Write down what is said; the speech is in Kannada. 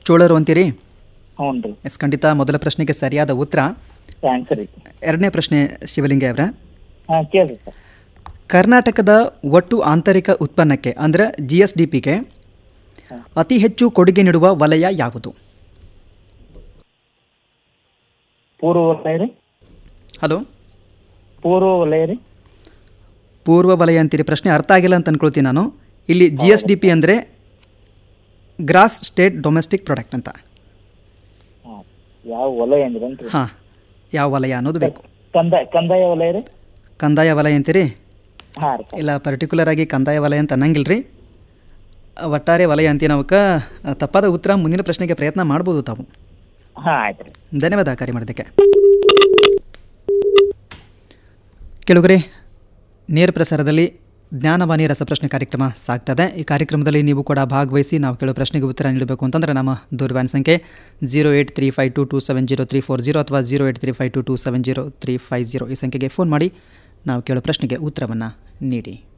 ಚೋಳರು ಅಂತೀರಿ ಹ್ಞೂ ರೀ ಎಸ್ ಖಂಡಿತ ಮೊದಲ ಪ್ರಶ್ನೆಗೆ ಸರಿಯಾದ ಉತ್ತರ ಥ್ಯಾಂಕ್ಸ್ ರೀ ಎರಡನೇ ಪ್ರಶ್ನೆ ಶಿವಲಿಂಗ ಅವರ ಹಾಂ ಕೇಳಿರಿ ಸರ್ ಕರ್ನಾಟಕದ ಒಟ್ಟು ಆಂತರಿಕ ಉತ್ಪನ್ನಕ್ಕೆ ಅಂದರೆ ಜಿ ಎಸ್ ಡಿ ಪಿಗೆ ಅತಿ ಹೆಚ್ಚು ಕೊಡುಗೆ ನೀಡುವ ವಲಯ ಯಾವುದು ಪೂರ್ವ ವಲಯ ರೀ ಹಲೋ ಪೂರ್ವ ವಲಯ ರೀ ಪೂರ್ವ ವಲಯ ಅಂತೀರಿ ಪ್ರಶ್ನೆ ಅರ್ಥ ಆಗಿಲ್ಲ ಅಂತ ಅನ್ಕೊಳ್ತೀನಿ ನಾನು ಇಲ್ಲಿ ಜಿ ಎಸ್ ಡಿ ಪಿ ಅಂದರೆ ಗ್ರಾಸ್ ಸ್ಟೇಟ್ ಡೊಮೆಸ್ಟಿಕ್ ಪ್ರಾಡಕ್ಟ್ ಅಂತ ಹಾಂ ಯಾವ ವಲಯ ಅಂದ್ರೇನ್ರಿ ಹಾಂ ಯಾವ ವಲಯ ಅನ್ನೋದು ಬೇಕು ಕಂದಾಯ ಕಂದಾಯ ವಲಯ ರೀ ಕಂದಾಯ ವಲಯ ಅಂತೀರಿ ಹಾಂ ರೀ ಇಲ್ಲ ಪರ್ಟಿಕ್ಯುಲರ್ ಆಗಿ ಕಂದಾಯ ವಲಯ ಅಂತ ಅನ್ನಂಗಿಲ್ಲ ರೀ ಒಟ್ಟಾರೆ ವಲಯ ಅಂತೀವಿ ನಾವಕ್ಕೆ ತಪ್ಪಾದ ಉತ್ತರ ಮುಂದಿನ ಪ್ರಶ್ನೆಗೆ ಪ್ರಯತ್ನ ಮಾಡ್ಬೋದು ತಾವು ಹಾಂ ಆಯ್ತು ರೀ ಧನ್ಯವಾದ ಕಾರ್ಯ ಮಾಡೋದಕ್ಕೆ ಕೆಲವರೇ ನೇರ ಪ್ರಸಾರದಲ್ಲಿ ಜ್ಞಾನವಾಣಿ ರಸಪ್ರಶ್ನೆ ಕಾರ್ಯಕ್ರಮ ಸಾಗ್ತದೆ ಈ ಕಾರ್ಯಕ್ರಮದಲ್ಲಿ ನೀವು ಕೂಡ ಭಾಗವಹಿಸಿ ನಾವು ಕೆಲವು ಪ್ರಶ್ನೆಗೆ ಉತ್ತರ ನೀಡಬೇಕು ಅಂತಂದರೆ ನಮ್ಮ ದೂರವಾಣಿ ಸಂಖ್ಯೆ zero eight three five two two seven zero three four zero ಅಥವಾ zero eight three five two two seven zero three five zero ಈ ಸಂಖ್ಯೆಗೆ ಫೋನ್ ಮಾಡಿ ನಾವು ಕೇಳೋ ಪ್ರಶ್ನೆಗೆ ಉತ್ತರವನ್ನು ನೀಡಿ